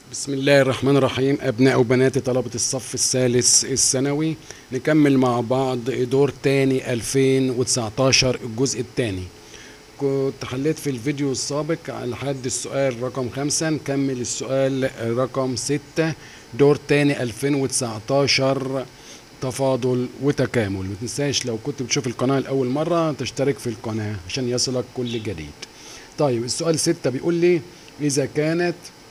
بسم الله الرحمن الرحيم أبناء وبنات طلبة الصف الثالث الثانوي نكمل مع بعض دور تاني 2019 الجزء التاني كنت حليت في الفيديو السابق لحد السؤال رقم خمسة نكمل السؤال رقم ستة دور تاني 2019 تفاضل وتكامل ما تنساش لو كنت بتشوف القناة لأول مرة تشترك في القناة عشان يصلك كل جديد طيب السؤال ستة بيقول لي إذا كانت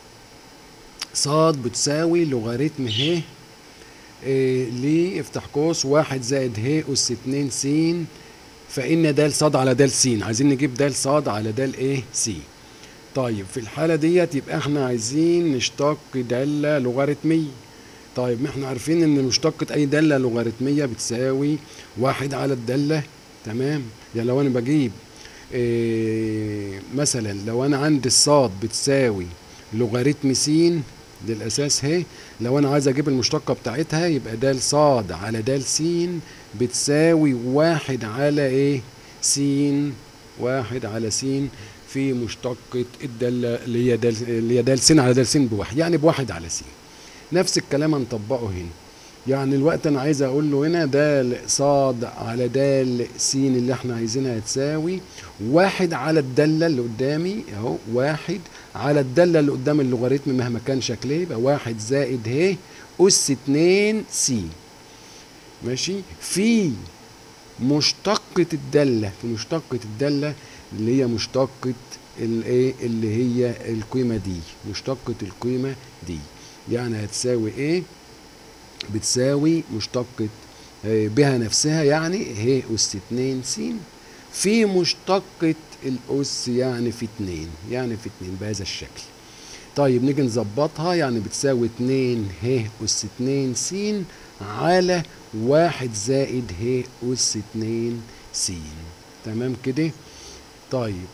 صاد بتساوي لوغاريتم ه إيه ليه افتح قوس واحد زائد ه أس اتنين س فإن د صاد على د س عايزين نجيب د صاد على د ايه س طيب في الحالة ديت يبقى احنا عايزين نشتق دالة لوغاريتمية طيب ما احنا عارفين ان مشتقة اي دالة لوغاريتمية بتساوي واحد على الدالة تمام يعني لو انا بجيب إيه مثلا لو انا عندي الصاد بتساوي لوغاريتم س دي الاساس ه لو انا عايز اجيب المشتقه بتاعتها يبقى د ص على د س بتساوي واحد على ايه س واحد على س في مشتقة الدالة اللي هي د اللي هي د س على د س بواحد يعني بواحد على س نفس الكلام هنطبقه هنا يعني الوقت انا عايز اقول له هنا د ص على د س اللي احنا عايزينها تساوي واحد على الدالة اللي قدامي اهو واحد على الدالة اللي قدام اللوغاريتم مهما كان شكلها يبقى واحد زائد ه أس اتنين س ماشي في مشتقة الدالة في مشتقة الدالة اللي هي مشتقة الايه اللي هي القيمة دي مشتقة القيمة دي يعني هتساوي ايه بتساوي مشتقة بها نفسها يعني ه أس اتنين س في مشتقة الأس يعني في اتنين يعني في اتنين بهذا الشكل طيب نيجي نظبطها يعني بتساوي اتنين ه أس اتنين س على واحد زائد ه أس اتنين س تمام كده طيب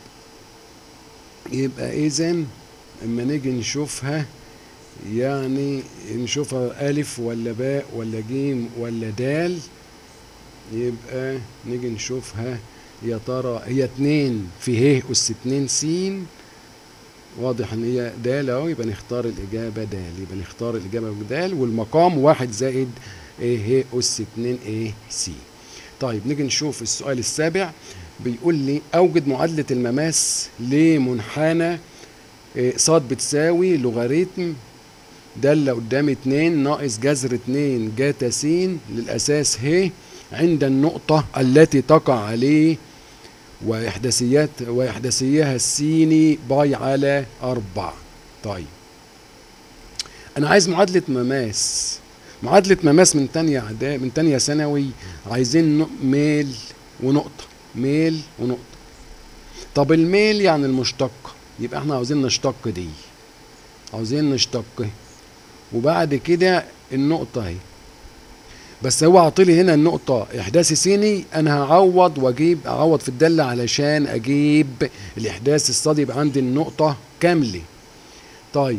يبقى إذا اما نيجي نشوفها يعني نشوفها ألف ولا باء ولا جيم ولا دال يبقى نيجي نشوفها يا ترى هي اتنين في ه أس اتنين س واضح ان هي د اهو يبقى نختار الإجابة د يبقى نختار الإجابة د والمقام واحد زائد ه أس اتنين ايه س طيب نيجي نشوف السؤال السابع بيقول لي أوجد معادلة المماس لمنحنى ص بتساوي لوغاريتم دالة قدامي اتنين ناقص جذر اتنين جاتا س للأساس ه عند النقطة التي تقع عليه وإحداثيات وإحداثيها السيني باي على أربعة طيب أنا عايز معادلة مماس معادلة مماس من تانية عدا من تانية ثانوي عايزين ميل ونقطة ميل ونقطة طب الميل يعني المشتقة يبقى احنا عاوزين نشتق دي عاوزين نشتق وبعد كده النقطة اهي بس هو عاطلي هنا النقطة إحداث سيني أنا هعوض وأجيب أعوض في الدالة علشان أجيب الإحداث الصادي يبقى عندي النقطة كاملة. طيب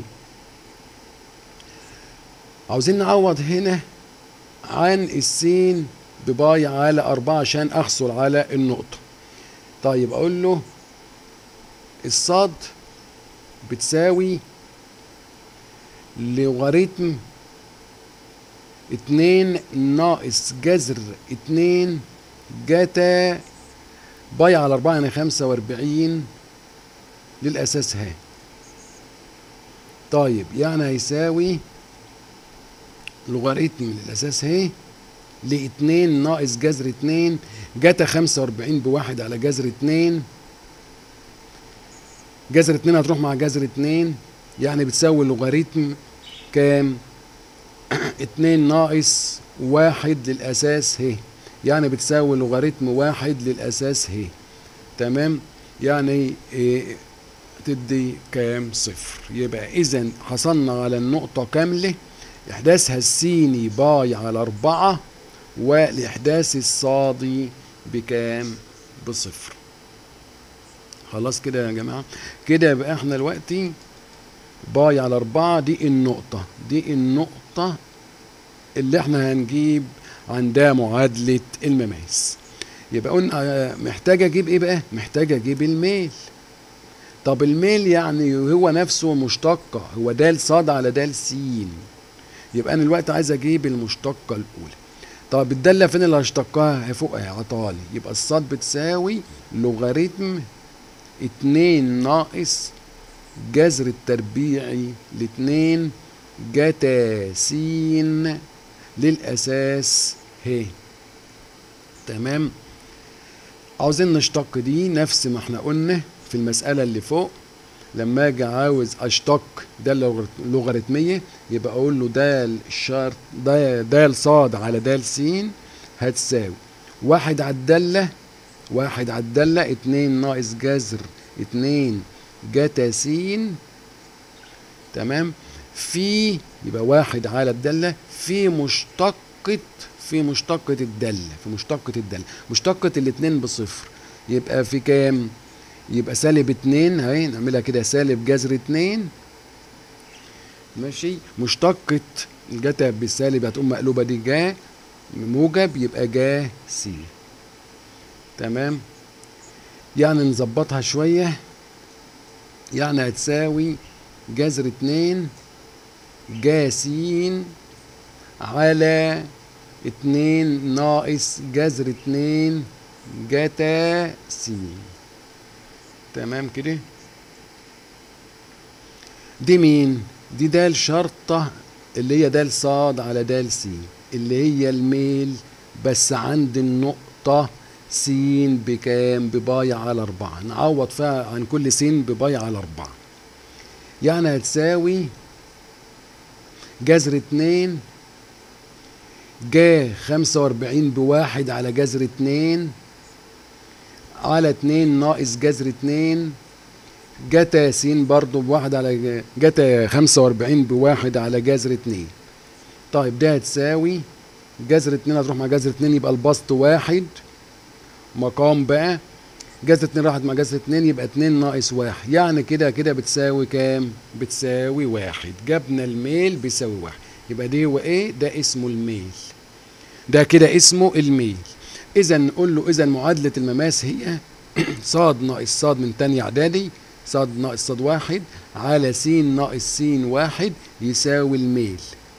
عاوزين نعوض هنا عن السين بباي على أربعة عشان أحصل على النقطة. طيب أقول له الصاد بتساوي لوغاريتم اتنين ناقص جذر اتنين جاتا باي على أربعة يعني خمسة وأربعين للأساس ها طيب يعني هيساوي لوغاريتم للأساس ها لاتنين ناقص جذر اتنين جاتا خمسة وأربعين بواحد على جذر اتنين جذر اتنين هتروح مع جذر اتنين يعني بتساوي لوغاريتم كام؟ اتنين ناقص واحد للأساس ه يعني بتساوي لوغاريتم واحد للأساس ه تمام يعني إيه تدي كام صفر يبقى إذا حصلنا على النقطة كاملة إحداثها السيني باي على أربعة والإحداث الصادي بكام بصفر خلاص كده يا جماعة كده يبقى احنا دلوقتي باي على أربعة دي النقطة دي النقطة اللي احنا هنجيب عندها معادلة المماس يبقى قلنا محتاج اجيب ايه بقى محتاج اجيب الميل طب الميل يعني هو نفسه مشتقة هو دال صاد على دال سين يبقى انا دلوقتي عايز اجيب المشتقة الاولى طب الدالة فين اللي هشتقها هي فوق اهي عطالي يبقى الصاد بتساوي لوغاريتم اتنين ناقص جذر التربيعي لاتنين جتا سين للأساس ه تمام عاوزين نشتق دي نفس ما احنا قلنا في المسألة اللي فوق لما اجي عاوز اشتق دالة لوغاريتمية يبقى اقول له دال شرط دال صاد على دال سين هتساوي واحد على الدالة واحد على الدالة اتنين ناقص جذر اتنين جتا سين تمام في يبقى واحد على الدالة في مشتقة في مشتقة الدالة في مشتقة الدالة مشتقة الاتنين بصفر يبقى في كام يبقى سالب اتنين اهي نعملها كده سالب جذر اتنين ماشي مشتقة الجتا بالسالب هتقوم مقلوبة دي جا موجب يبقى جا سي تمام يعني نظبطها شوية يعني هتساوي جذر اتنين جاسين على اتنين ناقص جذر اتنين جتا سين تمام كده دي مين دي دال شرطة اللي هي دال صاد على دال سين اللي هي الميل بس عند النقطة سين بكام بباي على أربعة نعوض فيها عن كل سين بباي على أربعة يعني هتساوي جذر اتنين جا خمسة وأربعين بواحد على جذر اتنين على اتنين ناقص جذر اتنين جتا س برضو بواحد على جتا خمسة وأربعين بواحد على جذر اتنين طيب ده هتساوي جذر اتنين هتروح مع جذر اتنين يبقى البسط واحد مقام بقى جذر اتنين راحت مع جذر اتنين يبقى اتنين ناقص واحد يعني كده كده بتساوي كام؟ بتساوي واحد جبنا الميل بيساوي واحد يبقى دي هو ايه؟ ده اسمه الميل ده كده اسمه الميل اذا نقول له اذا معادلة المماس هي صاد ناقص صاد من تانية اعدادي صاد ناقص صاد واحد على س ناقص س واحد يساوي الميل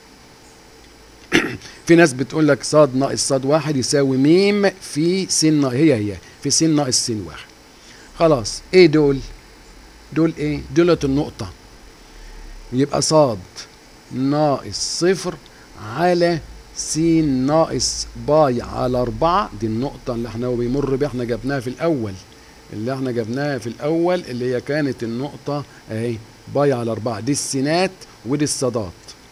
في ناس بتقول لك صاد ناقص صاد واحد يساوي ميم في س هي هي في س ناقص س واحد خلاص ايه دول دول ايه دولت النقطة يبقى صاد ناقص صفر على س ناقص باي على أربعة دي النقطة اللي احنا بيمر بيها احنا جبناها في الأول اللي احنا جبناها في الأول اللي هي كانت النقطة اهي باي على أربعة دي السينات ودي الصادات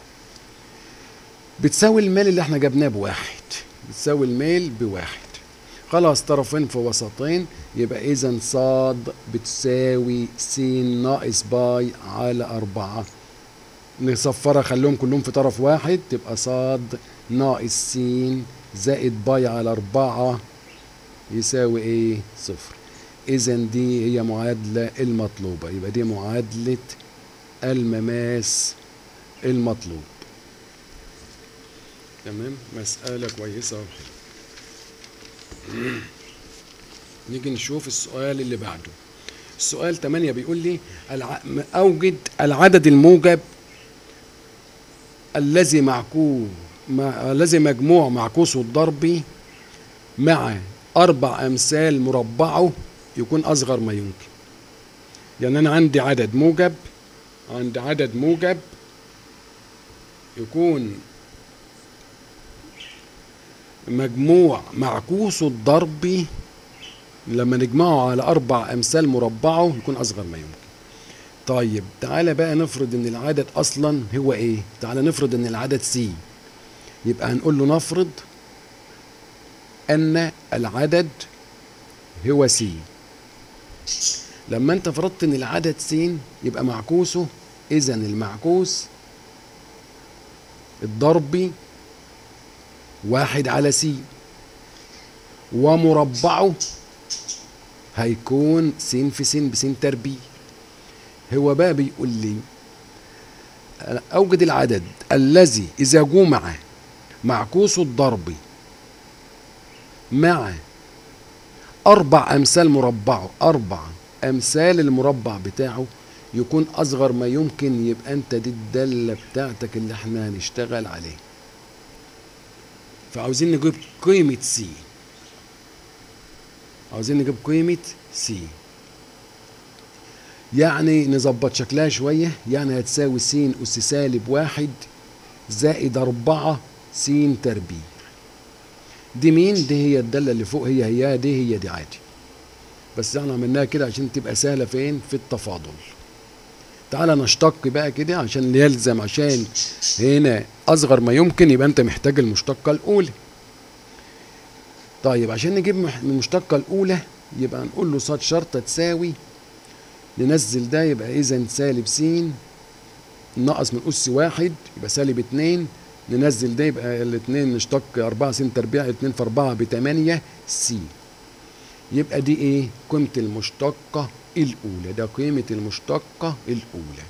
بتساوي الميل اللي احنا جبناه بواحد بتساوي الميل بواحد خلاص طرفين في وسطين يبقى إذا صاد بتساوي س ناقص باي على أربعة نصفرها خليهم كلهم في طرف واحد تبقى صاد ناقص س زائد باي على أربعة يساوي ايه صفر اذا دي هي معادلة المطلوبة يبقى دي معادلة المماس المطلوب تمام مسألة كويسة وحلوة نيجي نشوف السؤال اللي بعده السؤال 8 بيقول لي الع... أوجد العدد الموجب الذي معكوس مع... الذي مجموع معكوسه الضربي مع أربع أمثال مربعه يكون أصغر ما يمكن يعني أنا عندي عدد موجب عندي عدد موجب يكون مجموع معكوسه الضربي لما نجمعه على أربع أمثال مربعه يكون أصغر ما يمكن طيب تعالى بقى نفرض إن العدد أصلا هو إيه؟ تعالى نفرض إن العدد سي يبقى هنقول له نفرض أن العدد هو س لما أنت فرضت إن العدد س يبقى معكوسه إذا المعكوس الضربي واحد على س ومربعه هيكون س في س بس تربيع هو بقى بيقول لي أوجد العدد الذي إذا جمع معكوسه الضربي مع أربع أمثال مربعه أربع امثال المربع بتاعه يكون اصغر ما يمكن يبقى انت دي الداله بتاعتك اللي احنا هنشتغل عليه فعاوزين نجيب قيمه سي عاوزين نجيب قيمه سي يعني نظبط شكلها شويه يعني هتساوي س اس سالب واحد زائد أربعة س تربيع دي مين دي هي الدالة اللي فوق هي هي دي هي دي عادي بس احنا عملناها كده عشان تبقى سهلة فين في التفاضل تعالى نشتق بقى كده عشان يلزم عشان هنا أصغر ما يمكن يبقى أنت محتاج المشتقة الأولى طيب عشان نجيب من المشتقة الأولى يبقى نقول له صاد شرطة تساوي ننزل ده يبقى إذا سالب س نقص من أس واحد يبقى سالب اتنين ننزل ده يبقى الاتنين نشتق أربعة س تربيع اتنين في أربعة بتمانية س يبقى دي إيه؟ قيمة المشتقة الأولى ده قيمة المشتقة الأولى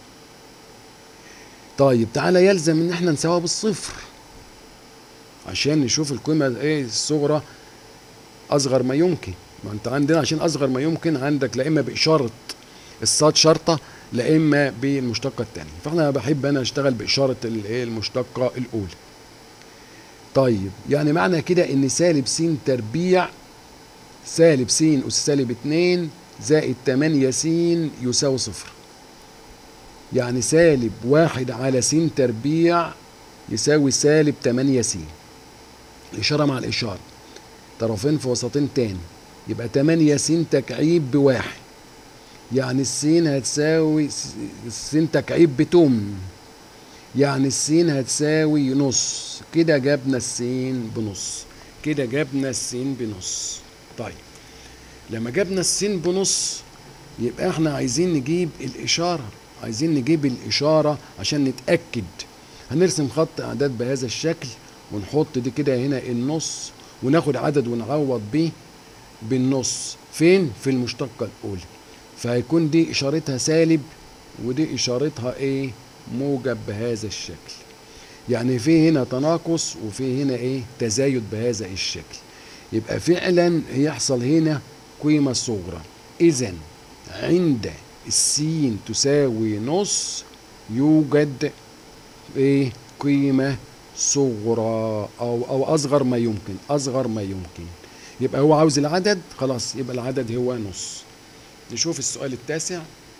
طيب تعالى يلزم إن احنا نساويها بالصفر عشان نشوف القيمة إيه الصغرى أصغر ما يمكن ما أنت عندنا عشان أصغر ما يمكن عندك لا إما بإشارة الصاد شرطة لا اما بالمشتقه الثانيه فاحنا بحب انا اشتغل باشاره الايه المشتقه الاولى طيب يعني معنى كده ان سالب س تربيع سالب س اس سالب 2 زائد 8 س يساوي صفر يعني سالب واحد على س تربيع يساوي سالب 8 س الإشارة مع الإشارة طرفين في وسطين تاني يبقى 8 س تكعيب بواحد يعني السين هتساوي السين تكعيب بتم يعني السين هتساوي نص كده جبنا السين بنص كده جبنا السين بنص طيب لما جبنا السين بنص يبقى احنا عايزين نجيب الإشارة عايزين نجيب الإشارة عشان نتأكد هنرسم خط أعداد بهذا الشكل ونحط دي كده هنا النص وناخد عدد ونعوض بيه بالنص فين في المشتقة الأولى فهيكون دي اشارتها سالب ودي اشارتها ايه موجب بهذا الشكل يعني في هنا تناقص وفي هنا ايه تزايد بهذا الشكل يبقى فعلا يحصل هنا قيمة صغرى اذا عند السين تساوي نص يوجد ايه قيمة صغرى او او اصغر ما يمكن اصغر ما يمكن يبقى هو عاوز العدد خلاص يبقى العدد هو نص نشوف السؤال التاسع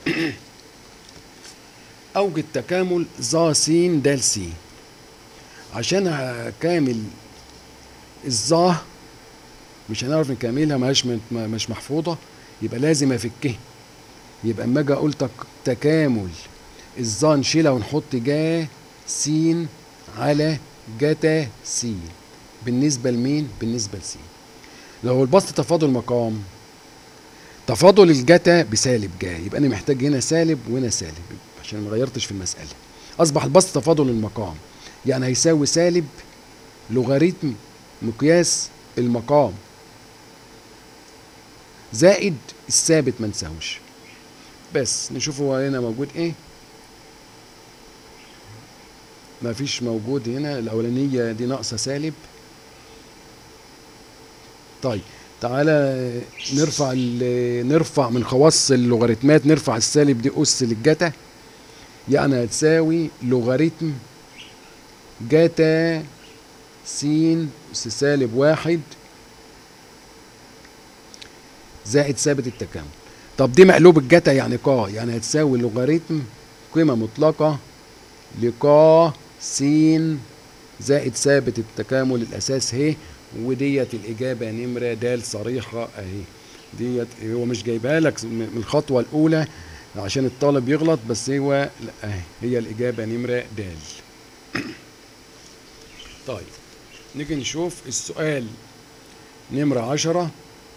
أوجد تكامل ظا س د س عشان أكامل الظا مش هنعرف نكملها مش مش محفوظة يبقى لازم أفكها يبقى أما أجي أقول تك تكامل الظا نشيلها ونحط جا س على جتا س بالنسبة لمين؟ بالنسبة لس لو البسط تفاضل مقام تفاضل الجتا بسالب جا يبقى انا محتاج هنا سالب وهنا سالب عشان ما غيرتش في المساله اصبح البسط تفاضل المقام يعني هيساوي سالب لوغاريتم مقياس المقام زائد الثابت ما نساوش بس نشوف هو هنا موجود ايه ما فيش موجود هنا الاولانيه دي ناقصه سالب طيب تعالى نرفع نرفع من خواص اللوغاريتمات نرفع السالب دي اس للجتا يعني هتساوي لوغاريتم جتا س اس سالب واحد زائد ثابت التكامل طب دي مقلوب الجتا يعني قا يعني هتساوي لوغاريتم قيمة مطلقة لقا س زائد ثابت التكامل الأساس ه وديت الإجابة نمرة د صريحة أهي ديت هو مش جايبها لك من الخطوة الأولى عشان الطالب يغلط بس هو لا أهي هي الإجابة نمرة د طيب نيجي نشوف السؤال نمرة عشرة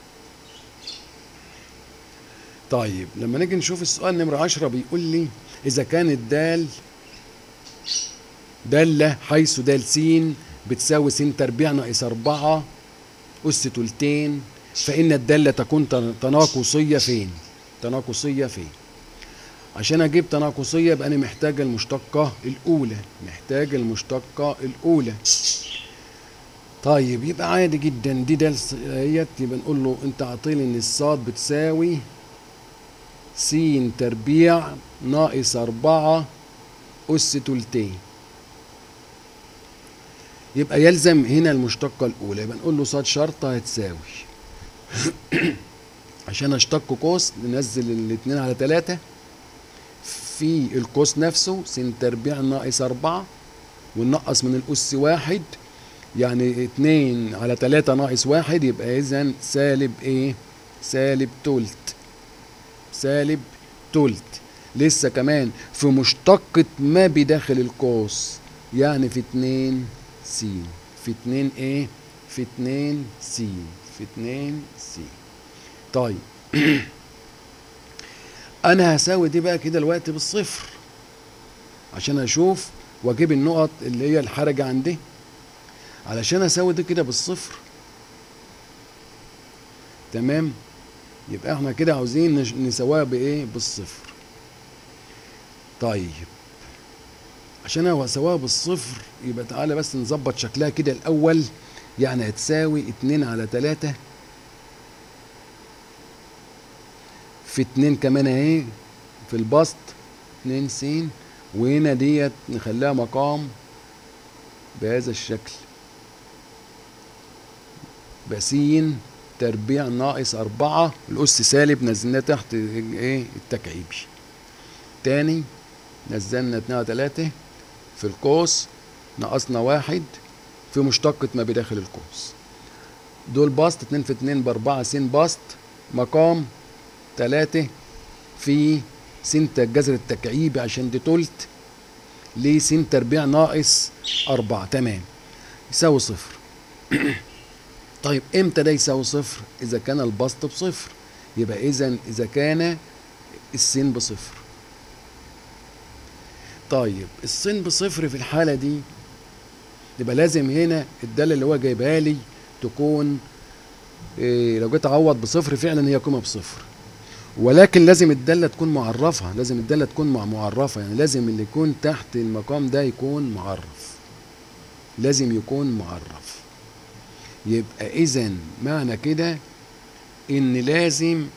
طيب لما نيجي نشوف السؤال نمرة عشرة بيقول لي إذا كان الدال دالة حيث دال س بتساوي س تربيع ناقص أربعة أس تلتين فإن الدالة تكون تناقصية فين؟ تناقصية فين؟ عشان أجيب تناقصية يبقى أنا محتاج المشتقة الأولى محتاج المشتقة الأولى طيب يبقى عادي جدا دي دال ديت يبقى نقول له أنت عاطيني إن الصاد بتساوي س تربيع ناقص أربعة أس تلتين يبقى يلزم هنا المشتقة الأولى يبقى نقول له صاد شرطة هتساوي عشان اشتق قوس ننزل الاتنين على تلاتة في القوس نفسه س تربيع ناقص أربعة وننقص من الأس واحد يعني اتنين على تلاتة ناقص واحد يبقى إذا سالب إيه؟ سالب تلت سالب تلت لسه كمان في مشتقة ما بداخل القوس يعني في اتنين س في اتنين ايه في اتنين س في اتنين س طيب انا هساوي دي بقى كده الوقت بالصفر عشان اشوف واجيب النقط اللي هي الحرجة عندي علشان اساوي دي كده بالصفر تمام يبقى احنا كده عاوزين نش- نساويها بايه بالصفر طيب عشان انا اساويها بالصفر يبقى تعالى بس نظبط شكلها كده الاول يعني هتساوي اتنين على تلاتة في اتنين كمان اهي في البسط اتنين س وهنا ديت نخليها مقام بهذا الشكل بسين تربيع ناقص أربعة الأس سالب نزلناه تحت إيه التكعيبي تاني نزلنا اتنين على تلاتة في القوس نقصنا واحد في مشتقة ما بداخل القوس دول بسط اتنين في اتنين بأربعة س بسط مقام تلاتة في س الجذر التكعيبي عشان دي تلت ليه س تربيع ناقص أربعة تمام يساوي صفر طيب امتى ده يساوي صفر اذا كان البسط بصفر يبقى اذا اذا كان السين بصفر طيب السين بصفر في الحاله دي يبقى لازم هنا الداله اللي هو جايبها لي تكون إيه لو جيت اعوض بصفر فعلا هي قيمه بصفر ولكن لازم الداله تكون معرفه لازم الداله تكون مع معرفه يعني لازم اللي يكون تحت المقام ده يكون معرف لازم يكون معرف يبقى اذا معنى كده ان لازم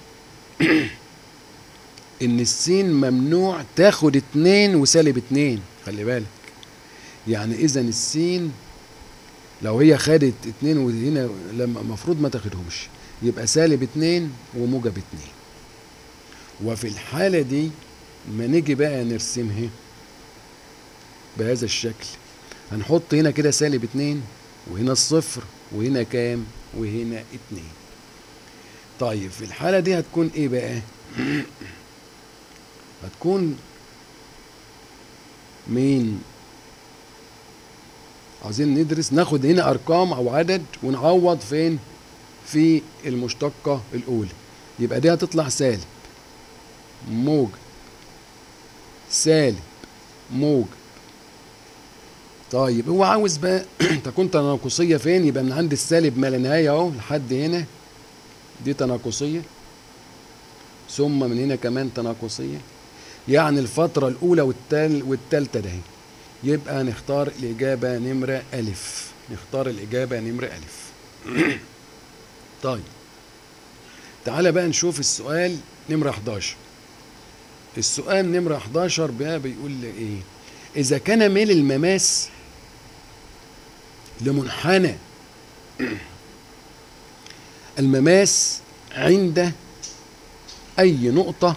ان السين ممنوع تاخد اتنين وسالب اتنين خلي بالك يعني اذا السين لو هي خدت اتنين وهنا لما المفروض ما تاخدهمش يبقى سالب اتنين وموجب اتنين وفي الحالة دي ما نيجي بقى نرسمها بهذا الشكل هنحط هنا كده سالب اتنين وهنا الصفر وهنا كام وهنا اتنين طيب في الحالة دي هتكون ايه بقى هتكون مين عاوزين ندرس ناخد هنا ارقام او عدد ونعوض فين في المشتقة الاولى يبقى دي هتطلع سالب موجب سالب موجب طيب هو عاوز بقى تكون تناقصيه فين يبقى من عند السالب ما لا نهايه اهو لحد هنا دي تناقصيه ثم من هنا كمان تناقصيه يعني الفتره الاولى والتال والتالته ده يبقى نختار الاجابه نمره الف نختار الاجابه نمره الف طيب تعالى بقى نشوف السؤال نمره 11 السؤال نمره 11 بقى بيقول لي ايه اذا كان ميل المماس لمنحنى المماس عند أي نقطة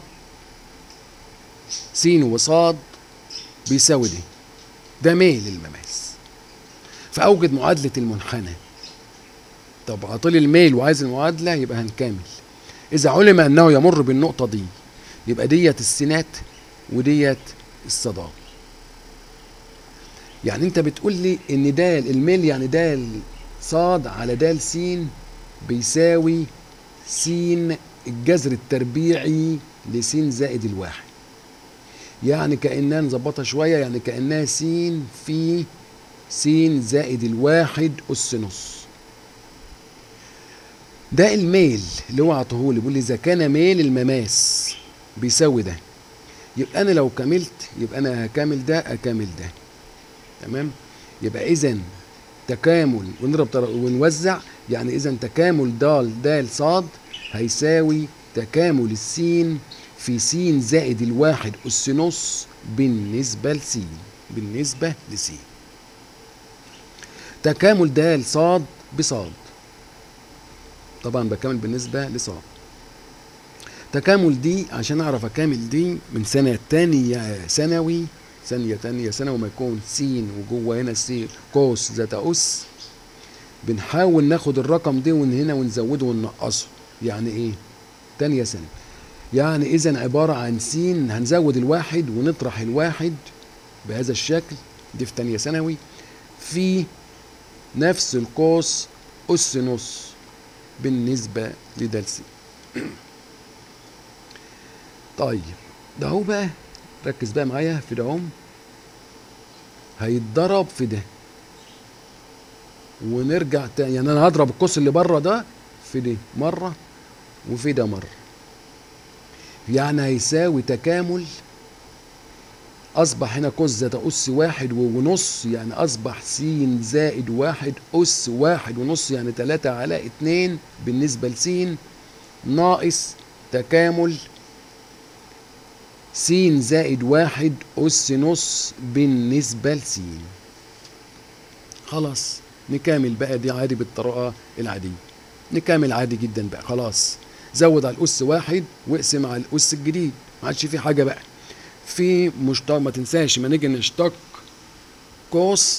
س وصاد بيساوي دي ده ميل المماس فأوجد معادلة المنحنى طب عطيلي الميل وعايز المعادلة يبقى هنكمل إذا علم أنه يمر بالنقطة دي يبقى ديت السينات وديت الصادات يعني انت بتقول لي ان دال الميل يعني دال صاد على دال س بيساوي س الجذر التربيعي لس زائد الواحد يعني كأنها نظبطها شوية يعني كأنها س في س زائد الواحد أس نص ده الميل اللي هو عطوهولي بيقول لي إذا كان ميل المماس بيساوي ده يبقى أنا لو كملت يبقى أنا هكمل ده أكمل ده تمام يبقى اذا تكامل ونضرب طر- ونوزع يعني اذا تكامل د د ص هيساوي تكامل السين في س زائد الواحد أس نص بالنسبة لس بالنسبة لس تكامل د صاد بصاد طبعا بكمل بالنسبة لصاد تكامل دي عشان اعرف اكامل دي من سنة تانية ثانوي ثانية تانية ثانوي ما يكون س وجوه هنا س قوس ذات أس بنحاول ناخد الرقم ده من هنا ونزوده وننقصه يعني ايه تانية ثانوي يعني اذا عبارة عن س هنزود الواحد ونطرح الواحد بهذا الشكل دي في تانية ثانوي في نفس القوس أس نص بالنسبة لدلسي طيب ده هو بقى ركز بقى معايا في ده هم هيتضرب في ده ونرجع تاني يعني انا هضرب القوس اللي بره ده في ده مره وفي ده مره يعني هيساوي تكامل اصبح هنا قوس ذات اس واحد ونص يعني اصبح س زائد واحد اس واحد ونص يعني تلاتة على اتنين بالنسبة لس ناقص تكامل س زائد واحد أس نص بالنسبة لس خلاص نكامل بقى دي عادي بالطريقة العادية نكامل عادي جدا بقى خلاص زود على الأس واحد واقسم على الأس الجديد ما عادش في حاجة بقى في مشتق ما تنساش ما نيجي نشتق قوس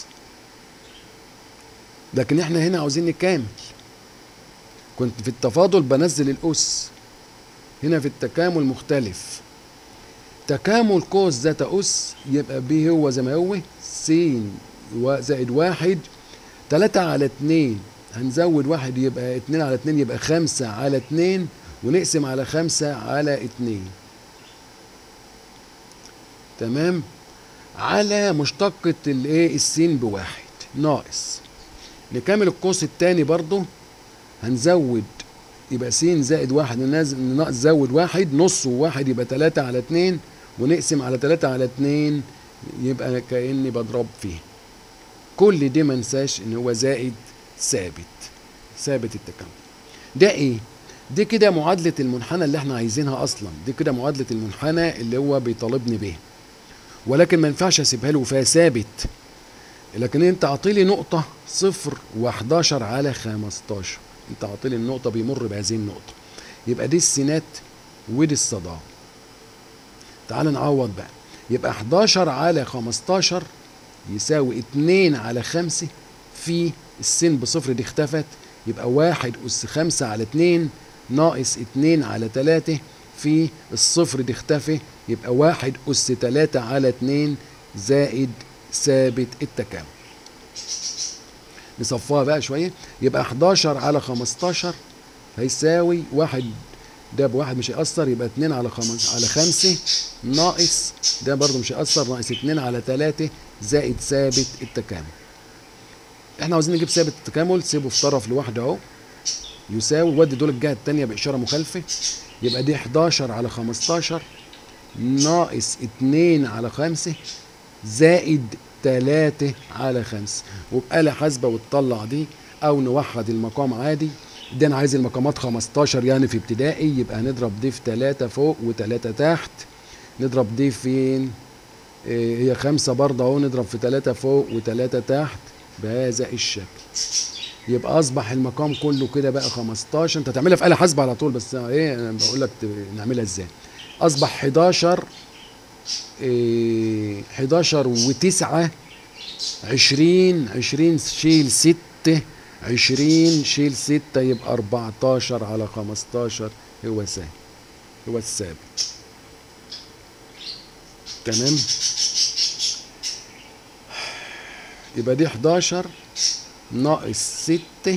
لكن احنا هنا عاوزين نكامل كنت في التفاضل بنزل الأس هنا في التكامل مختلف تكامل قوس ذات أس يبقى ب هو زي ما هو س زائد واحد تلاتة على اتنين هنزود واحد يبقى اتنين على اتنين يبقى خمسة على اتنين ونقسم على خمسة على اتنين تمام على مشتقة الايه السين بواحد ناقص نكمل القوس التاني برضو هنزود يبقى س زائد واحد نزود واحد نص وواحد يبقى تلاتة على اتنين ونقسم على تلاتة على اتنين يبقى كأني بضرب فيه كل دي ما انساش ان هو زائد ثابت ثابت التكامل ده ايه دي كده معادلة المنحنى اللي احنا عايزينها اصلا دي كده معادلة المنحنى اللي هو بيطالبني بيه ولكن ما ينفعش اسيبها له فيها ثابت لكن انت عطيلي نقطة صفر و11 على 15 انت عطيلي النقطة بيمر بهذه النقطة يبقى دي السينات ودي الصدام تعال نعوض بقى يبقى 11 على 15 يساوي 2 على 5 في السين بصفر دي اختفت يبقى واحد أس خمسة على اتنين ناقص اتنين على تلاتة في الصفر دي اختفى يبقى واحد أس تلاتة على اتنين زائد ثابت التكامل نصفها بقى شوية يبقى 11 على 15 هيساوي واحد ده بواحد مش هيأثر يبقى اتنين على خمس على خمسة ناقص ده برضو مش هيأثر ناقص اتنين على تلاتة زائد ثابت التكامل احنا عاوزين نجيب ثابت التكامل سيبه في طرف لوحده اهو يساوي ودي دول الجهة التانية بإشارة مخالفة يبقى دي 11 على 15 ناقص 2 على 5 زائد 3 على 5 وبآلة حاسبة وتطلع دي أو نوحد المقام عادي ده أنا عايز المقامات 15 يعني في ابتدائي يبقى هنضرب دي في 3 فوق و3 تحت نضرب دي فين؟ إيه هي 5 برضه أهو نضرب في 3 فوق و3 تحت بهذا الشكل يبقى اصبح المقام كله كده بقى 15 انت هتعملها في آلة حاسبة على طول بس ايه انا بقول لك نعملها ازاي اصبح 11 إيه 11 و9 20 20 شيل 6 20 شيل 6 يبقى 14 على 15 هو ثابت هو الثابت تمام يبقى دي 11 ناقص ستة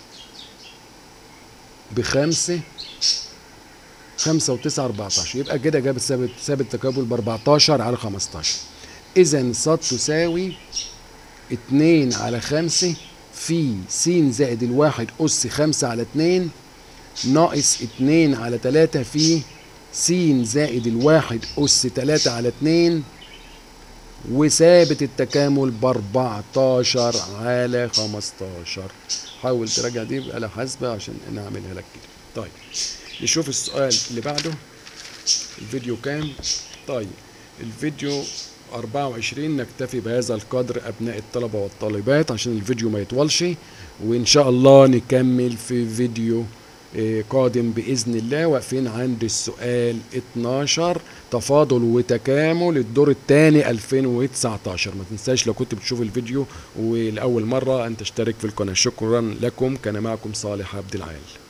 بخمسة خمسة وتسعة أربعتاشر يبقى كده جاب ثابت ثابت تكامل بأربعتاشر على خمستاشر إذا ص تساوي اتنين على خمسة في س زائد الواحد أس خمسة على اتنين ناقص اتنين على تلاتة في س زائد الواحد أس تلاتة على اتنين وثابت التكامل ب 14 على 15 حاول تراجع دي بآلة حاسبة عشان نعملها لك كده طيب نشوف السؤال اللي بعده الفيديو كام طيب الفيديو 24 نكتفي بهذا القدر أبناء الطلبة والطالبات عشان الفيديو ما يطولش وإن شاء الله نكمل في فيديو آه، قادم بإذن الله واقفين عند السؤال 12 تفاضل وتكامل الدور الثاني 2019 ما تنساش لو كنت بتشوف الفيديو ولأول مرة أن تشترك في القناة شكرا لكم كان معكم صالح عبد العال